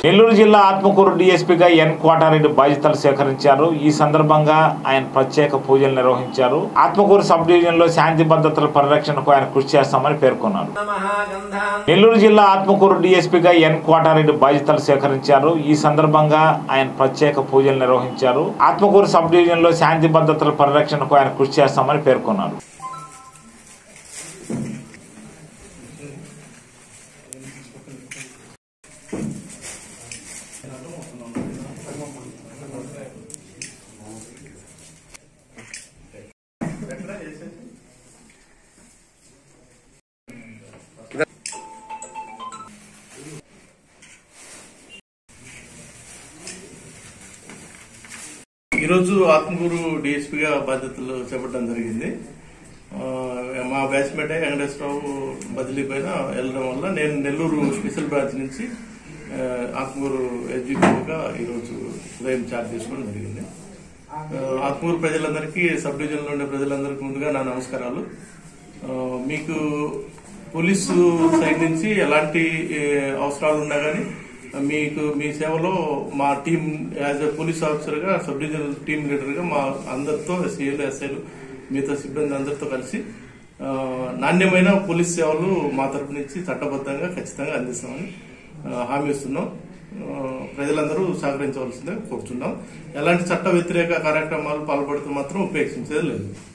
నెల్లూరు జిల్లా ఆత్మకూరు డీఎస్పీగా ఎన్ కోటారెడ్డి బాధ్యతలు స్వీకరించారు ఈ సందర్భంగా ఆయన ప్రత్యేక పూజలు నిర్వహించారు ఆత్మకూరు సబ్ డివిజన్ లో శాంతి భద్రతల పరిరక్షణకు ఆయన కృషి చేస్తామని పేర్కొన్నారు నెల్లూరు జిల్లా ఆత్మకూరు డీఎస్పీగా ఎన్ కోటారెడ్డి బాధ్యతలు స్వీకరించారు ఈ సందర్భంగా ఆయన ప్రత్యేక పూజలు నిర్వహించారు ఆత్మకూరు సబ్ డివిజన్ లో శాంతి భద్రతల పరిరక్షణకు ఆయన కృషి చేస్తామని పేర్కొన్నారు ఈరోజు ఆత్మకూరు డిఎస్పీగా బాధ్యతలు చేపట్టడం జరిగింది ఆ, మా బ్యాచ్మేట్ వెంకటేశ్వరరావు బదిలీ పైన వెళ్ళడం వల్ల నేను నెల్లూరు స్పెషల్ బ్రాంచ్ నుంచి ఆ, ఆత్మకూరు ఎగ్జిక్యూటివ్గా ఈరోజు ఉదయం చార్జ్ తీసుకోవడం జరిగింది ఆ, ఆత్మకూరు ప్రజలందరికీ సబ్ డివిజన్లో ఉండే ప్రజలందరికీ ముందుగా నా నమస్కారాలు ఆ, మీకు పోలీసు సైడ్ నుంచి ఎలాంటి ఏ, అవసరాలు ఉన్నా కానీ మీకు మీ సేవలో మా team as a police officer గా సబ్ డివిజనల్ టీం లీడర్ గా మా అందరితో సీఎలు ఎస్ఐలు మిగతా సిబ్బంది అందరితో కలిసి ఆ, నాణ్యమైన పోలీస్ సేవలు మా తరపు నుంచి చట్టబద్ధంగా ఖచ్చితంగా అందిస్తామని ఆ, హామీ ఇస్తున్నాం ఆ, ప్రజలందరూ సహకరించవలసిందే కోరుతున్నాం ఎలాంటి చట్ట వ్యతిరేక కార్యక్రమాలు పాల్పడితే మాత్రం ఉపేక్షించేది లేదు